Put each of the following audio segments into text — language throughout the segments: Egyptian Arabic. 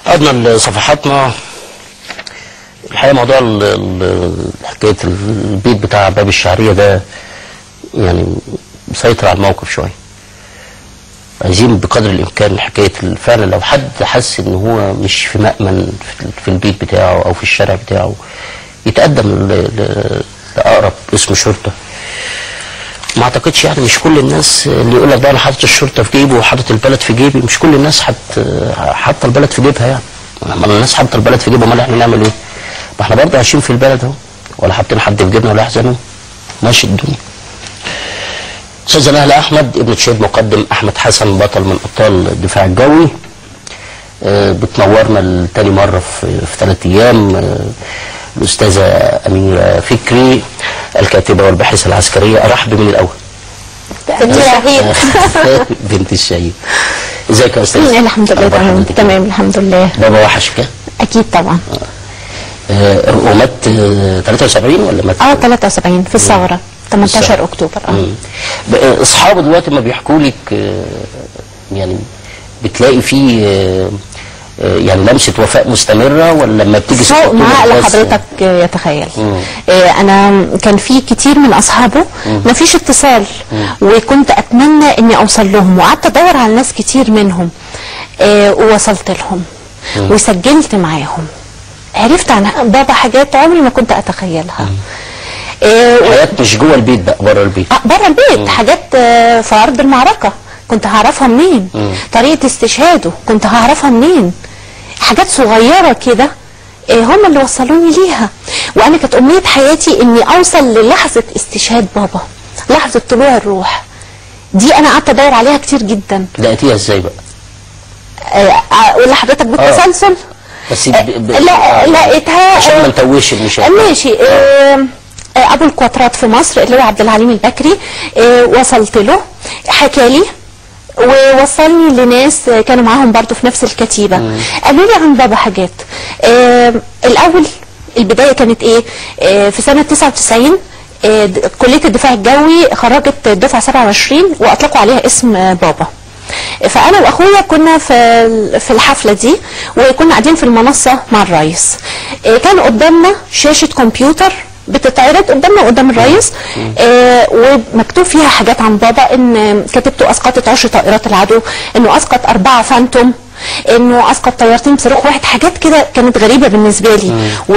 عدنا لصفحاتنا الحقيقه موضوع ال- ال- حكايه البيت بتاع باب الشعريه ده يعني مسيطر على الموقف شويه عايزين بقدر الامكان حكايه ال- فعلا لو حد حس ان هو مش في مأمن في- في البيت بتاعه او في الشارع بتاعه يتقدم ل- ل- لاقرب اسم شرطه ما اعتقدش يعني مش كل الناس اللي يقول لك بقى انا حاطط الشرطه في جيبي وحاطط البلد في جيبي مش كل الناس حط حاطه البلد في جيبها يعني ما الناس حاطه البلد في جيبها امال احنا نعمل ايه؟ ما احنا برضه عايشين في البلد اهو ولا حاطين حد في جيبنا ولا يحزنوا ماشي الدنيا استاذ نهل احمد ابن شهيد مقدم احمد حسن بطل من ابطال الدفاع الجوي آه، بتنورنا لتاني مره في في ثلاث ايام آه، الاستاذه اميره فكري الكاتبه والباحثه العسكريه ارحب من الاول سميرة هي بنت الشهيد ازيك يا استاذ الحمد لله أخبار تمام حضرتك؟ تمام الحمد لله بابا وحشك اكيد طبعا آه، ومات آه، 73 ولا مات اه 73 في الثوره 18 اكتوبر اه مم. ب- اصحابه دلوقتي ما بيحكوا لك آه، يعني بتلاقي فيه آه، آه، يعني لمسه وفاء مستمره ولا لما بتيجي فوق ستة ما أكتوبر عقل بس؟ حضرتك يتخيل مم. آه، انا كان في كتير من اصحابه ما فيش اتصال وكنت اتمنى اني اوصل لهم وقعدت ادور على ناس كتير منهم آه، ووصلت لهم وسجلت معاهم عرفت عن بابا حاجات عمري ما كنت اتخيلها آه، حياه مش جوه البيت بقى بره البيت آه، بره البيت حاجات آه، في ارض المعركه كنت هعرفها منين طريقه استشهاده كنت هعرفها منين حاجات صغيره كده آه، هم اللي وصلوني ليها وانا كانت امنيه حياتي اني اوصل للحظه استشهاد بابا لحظه طلوع الروح دي انا قعدت ادور عليها كتير جدا لقيتيها ازاي بقى آه، اقول لحضرتك بالتسلسل بس ب... ب... لا لقيتها عشان ما آه، نتوهش المشاهد ماشي آه، آه، ابو الكواترات في مصر اللي هو عبد العليم البكري آه، وصلت له حكى لي ووصلني لناس آه، كانوا معاهم برضو في نفس الكتيبة قالوا لي عن بابا حاجات آه، الأول البداية كانت إيه آه، في سنة 99 آه، د- كلية الدفاع الجوي خرجت الدفعة 27 وأطلقوا عليها اسم آه، بابا فانا واخويا كنا في في الحفله دي وكنا قاعدين في المنصه مع الرئيس إيه، كان قدامنا شاشه كمبيوتر بتتعرض قدامنا قدام الرئيس آه ومكتوب فيها حاجات عن بابا ان كتبته اسقطت عشر طائرات العدو انه اسقط اربعه فانتوم انه اسقط طيارتين بصاروخ واحد حاجات كده كانت غريبه بالنسبه لي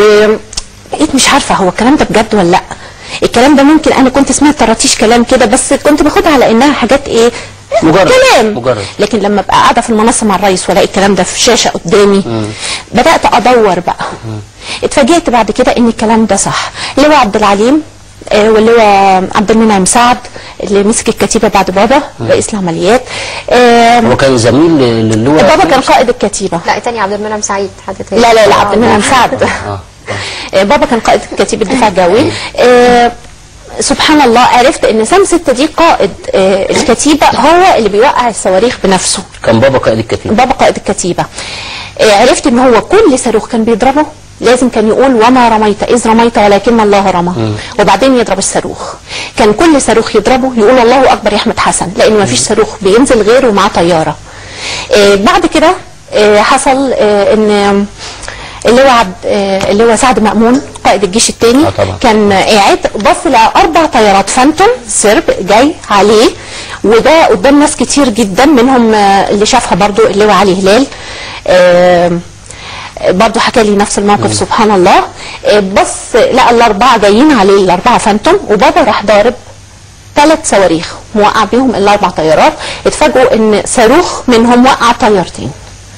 وبقيت مش عارفه هو الكلام ده بجد ولا لا الكلام ده ممكن انا كنت سمعت طراطيش كلام كده بس كنت باخدها على انها حاجات ايه مجرد- كلام مجرد. لكن لما ابقى قاعده في المنصه مع الرئيس والاقي الكلام ده في شاشه قدامي بدات ادور بقى اتفاجئت بعد كده ان الكلام ده صح اللي هو عبد العليم آه، واللي هو عبد المنعم سعد اللي مسك الكتيبه بعد بابا رئيس العمليات آه، هو كان زميل ل- للواء بابا كان قائد الكتيبه لا تاني عبد المنعم سعيد حد تاني لا لا لا عبد المنعم سعد آه. آه، بابا كان قائد كتيبة الدفاع الجوي آه، سبحان الله عرفت ان سام ستة دي قائد آه، الكتيبة هو اللي بيوقع الصواريخ بنفسه كان بابا قائد الكتيبه بابا قائد الكتيبة آه، عرفت ان هو كل صاروخ كان بيضربه لازم كان يقول وما رميت اذ رميت ولكن الله رمى وبعدين يضرب الصاروخ كان كل صاروخ يضربه يقول الله اكبر يا احمد حسن لان ما فيش صاروخ بينزل غيره ومعاه طياره آه، بعد كده آه، حصل آه، ان اللي هو عبد آه، اللي هو سعد مأمون قائد الجيش الثاني آه طبعا. كان قاعد بص لقى اربع طيارات فانتوم سرب جاي عليه وده قدام ناس كتير جدا منهم آه، اللي شافها برضو اللي هو علي هلال آه، برضو حكى لي نفس الموقف سبحان الله آه، بص لقى الاربعه جايين عليه الاربعه فانتوم وبابا راح ضارب ثلاث صواريخ موقع بيهم الاربع طيارات اتفاجئوا ان صاروخ منهم وقع طيارتين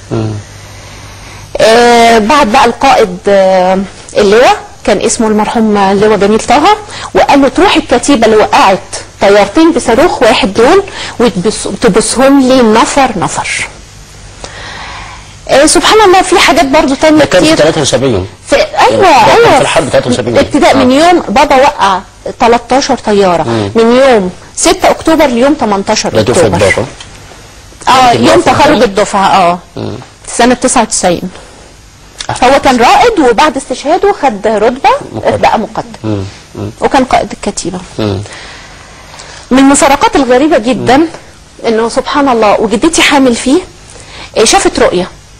آه بعد بقى القائد آه اللواء كان اسمه المرحوم اللواء جميل طه وقال له تروح الكتيبه اللي وقعت طيارتين بصاروخ واحد دول وتبصهم لي نفر نفر آه سبحان الله في حاجات برضو تانية ده كان في كتير 73 في ايوه ده كان ايوه في الحرب 73 ابتداء من آه. يوم بابا وقع 13 طياره من يوم 6 اكتوبر ليوم 18 ده دفعه اكتوبر بابا اه يمكن يوم يقف تخرج قدامي. الدفعه اه سنه 99 هو كان رائد وبعد استشهاده خد رتبه مقدم. بقى مقدم وكان قائد الكتيبه مم. من المفارقات الغريبه جدا انه سبحان الله وجدتي حامل فيه إيه، شافت رؤيه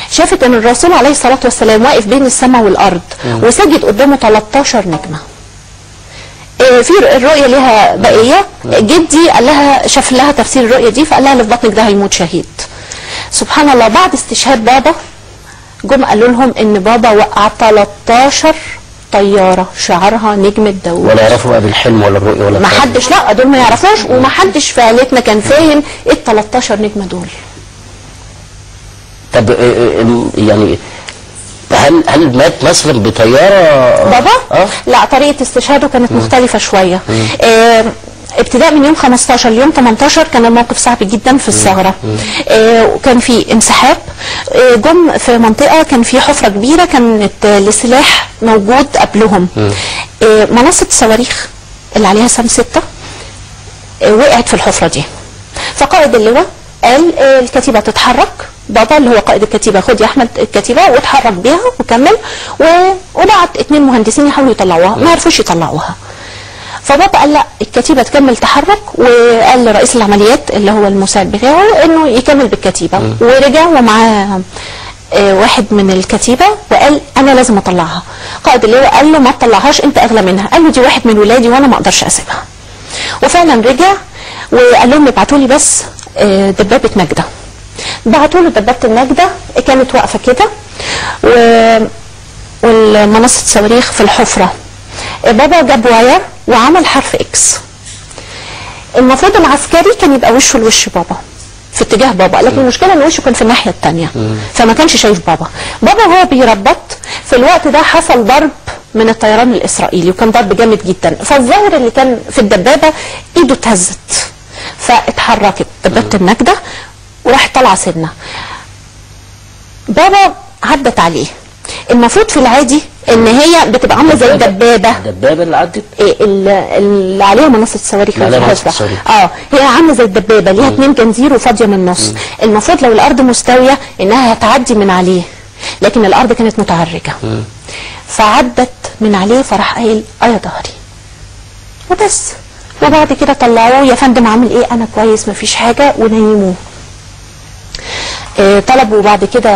شافت ان الرسول عليه الصلاه والسلام واقف بين السماء والارض وسجد قدامه 13 نجمه آه، في الرؤيه لها بقيه جدي قال لها شاف لها تفسير الرؤيه دي فقال لها اللي في بطنك ده هيموت شهيد سبحان الله بعد استشهاد بابا جم قالوا لهم ان بابا وقع 13 طياره شعارها نجمه داوود ولا يعرفوا بقى بالحلم ولا الرؤيه ولا ما الكلام. حدش لا دول ما يعرفوش وما حدش في عيلتنا كان فاهم ايه ال 13 نجمه دول طب آه، آه، يعني هل هل مات مثلا بطياره بابا اه لا طريقه استشهاده كانت مختلفه شويه آه ابتداء من يوم 15 ليوم 18 كان الموقف صعب جدا في الثغره آه وكان في انسحاب آه جم في منطقه كان في حفره كبيره كانت آه، السلاح موجود قبلهم آه منصه الصواريخ اللي عليها سام 6 آه، وقعت في الحفرة دي فقائد اللواء قال آه، الكتيبة تتحرك بابا اللي هو قائد الكتيبة خد يا أحمد الكتيبة واتحرك بيها وكمل و- وبعت اتنين مهندسين يحاولوا يطلعوها ما عرفوش يطلعوها فبابا قال لا الكتيبة تكمل تحرك وقال لرئيس العمليات اللي هو المساعد بتاعه انه يكمل بالكتيبة ورجع ومعاه آه، واحد من الكتيبة وقال انا لازم اطلعها قائد اللواء قال له ما تطلعهاش انت اغلى منها قال له دي واحد من ولادي وانا ما اقدرش اسيبها وفعلا رجع وقال لهم ابعتوا لي بس آه، دبابه نجده بعتوا له دبابه النجده كانت واقفه كده و والمنصه صواريخ في الحفره آه، بابا جاب واير وعمل حرف اكس المفروض العسكري كان يبقى وشه لوش بابا في اتجاه بابا لكن المشكله ان وشه كان في الناحيه الثانيه فما كانش شايف بابا بابا وهو بيربط في الوقت ده حصل ضرب من الطيران الاسرائيلي وكان ضرب جامد جدا فالظاهر اللي كان في الدبابه ايده اتهزت فاتحركت دبابه النجده وراحت طالعه سنه بابا عدت عليه المفروض في العادي ان هي بتبقى عامله زي الدبابه الدبابه اللي عدت إيه ال- اللي عليها منصه صواريخ اللي عليها في منصة الحفرة. صواريخ. اه هي عامله زي الدبابه ليها اتنين جنزير وفاضيه من النص المفروض لو الارض مستويه انها هتعدي من عليه لكن الارض كانت متعرجه فعدت من عليه فراح قايل اه يا ظهري وبس وبعد كده طلعوه يا فندم عامل ايه انا كويس مفيش حاجه ونيموه آه، طلبوا بعد كده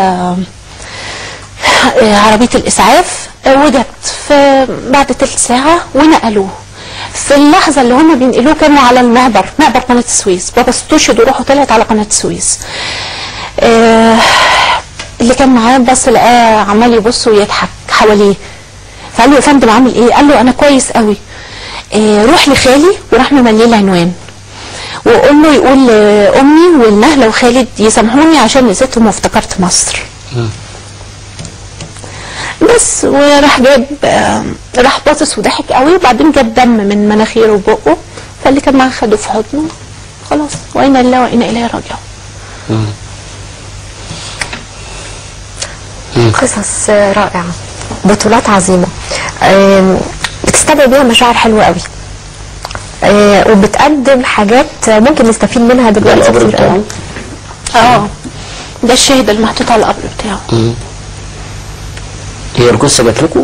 آه، عربية الإسعاف آه، وجت في بعد تلت ساعة ونقلوه في اللحظة اللي هم بينقلوه كانوا على المعبر معبر قناة السويس بابا استشهد وروحه طلعت على قناة السويس آه، اللي كان معاه بس لقاه عمال يبص ويضحك حواليه فقال له يا فندم عامل ايه؟ قال له انا كويس قوي آه، روح لخالي وراح ممليه العنوان وقول له يقول لامي والنهله وخالد يسامحوني عشان نسيتهم وافتكرت مصر بس وراح جاب آه، راح باصص وضحك قوي وبعدين جاب دم من مناخيره وبقه فاللي كان معاه خده في حضنه خلاص وانا لله وانا اليه راجعون قصص رائعة بطولات عظيمة آم، بتستدعي بيها مشاعر حلوة قوي آه، وبتقدم حاجات ممكن نستفيد منها ده دلوقتي القبر كتير قوي بتاعه اه ده الشهد اللي محطوط على القبر بتاعه هي الجثه جات لكم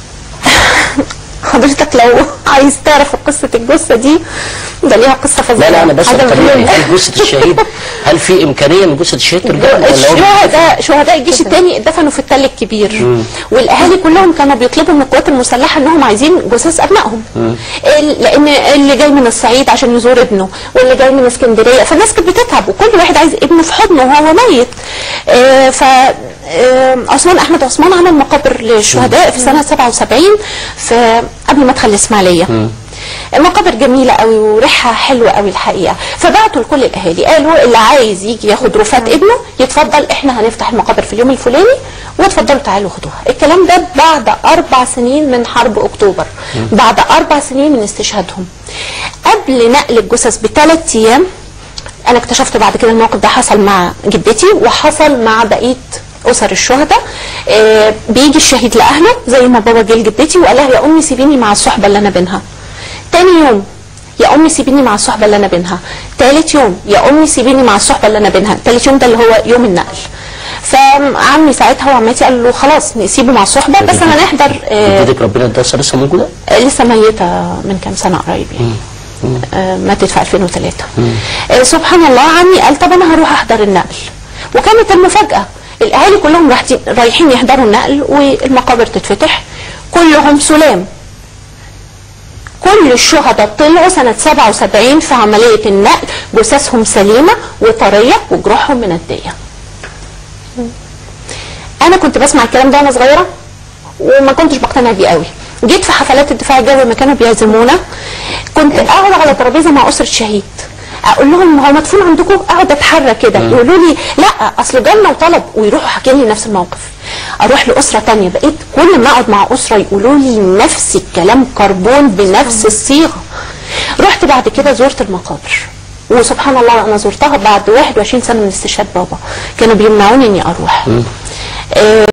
حضرتك لو عايز تعرف قصة الجثة دي ده ليها قصة فظيعة لا لا انا بس حاجة طبيعي مهمة. هل جثه الشهيد هل في امكانيه ان جثه الشهيد ترجع ولا هو الشهداء شهداء الجيش الثاني اتدفنوا في التل الكبير والاهالي كلهم كانوا بيطلبوا من القوات المسلحه انهم عايزين جثث ابنائهم ال- لان اللي جاي من الصعيد عشان يزور ابنه واللي جاي من اسكندريه فالناس كانت بتتعب وكل واحد عايز ابنه في حضنه وهو ميت آه، ف آه، عثمان احمد عثمان عمل مقابر للشهداء في سنه 77 في قبل ما ادخل الاسماعيليه مقابر جميله قوي وريحها حلوه قوي الحقيقه فبعتوا لكل الاهالي قالوا اللي عايز يجي ياخد رفات ابنه يتفضل احنا هنفتح المقابر في اليوم الفلاني وتفضلوا تعالوا خدوها الكلام ده بعد اربع سنين من حرب اكتوبر بعد اربع سنين من استشهادهم قبل نقل الجثث بثلاث ايام انا اكتشفت بعد كده الموقف ده حصل مع جدتي وحصل مع بقيه اسر الشهداء آه بيجي الشهيد لاهله زي ما بابا جه لجدتي وقال لها يا امي سيبيني مع الصحبه اللي انا بينها تاني يوم يا امي سيبيني مع الصحبه اللي انا بينها تالت يوم يا امي سيبيني مع الصحبه اللي انا بينها تالت يوم ده اللي هو يوم النقل فعمي ساعتها وعمتي قالوا له خلاص نسيبه مع الصحبه بس هنحضر آه جدتك ربنا يديها لسه موجوده لسه ميتة من كام سنة قريب يعني آه، ماتت في 2003 آه، سبحان الله عمي قال طب انا هروح احضر النقل وكانت المفاجأة الاهالي كلهم رايحين- رايحين يحضروا النقل والمقابر تتفتح كلهم سلام كل الشهداء طلعوا سنة 77 في عملية النقل جثثهم سليمة وطرية وجروحهم مندية أنا كنت بسمع الكلام ده وأنا صغيرة وما كنتش بقتنع بيه قوي جيت في حفلات الدفاع الجوي لما كانوا بيعزمونا كنت اقعد على ترابيزه مع اسره شهيد اقول لهم هو مدفون عندكم اقعد اتحرك كده يقولوا لي لا اصل جالنا وطلب ويروحوا حاكين لي نفس الموقف اروح لاسره تانية بقيت كل ما اقعد مع اسره يقولوا لي نفس الكلام كربون بنفس الصيغه رحت بعد كده زرت المقابر وسبحان الله انا زرتها بعد 21 سنه من استشهاد بابا كانوا بيمنعوني اني اروح آه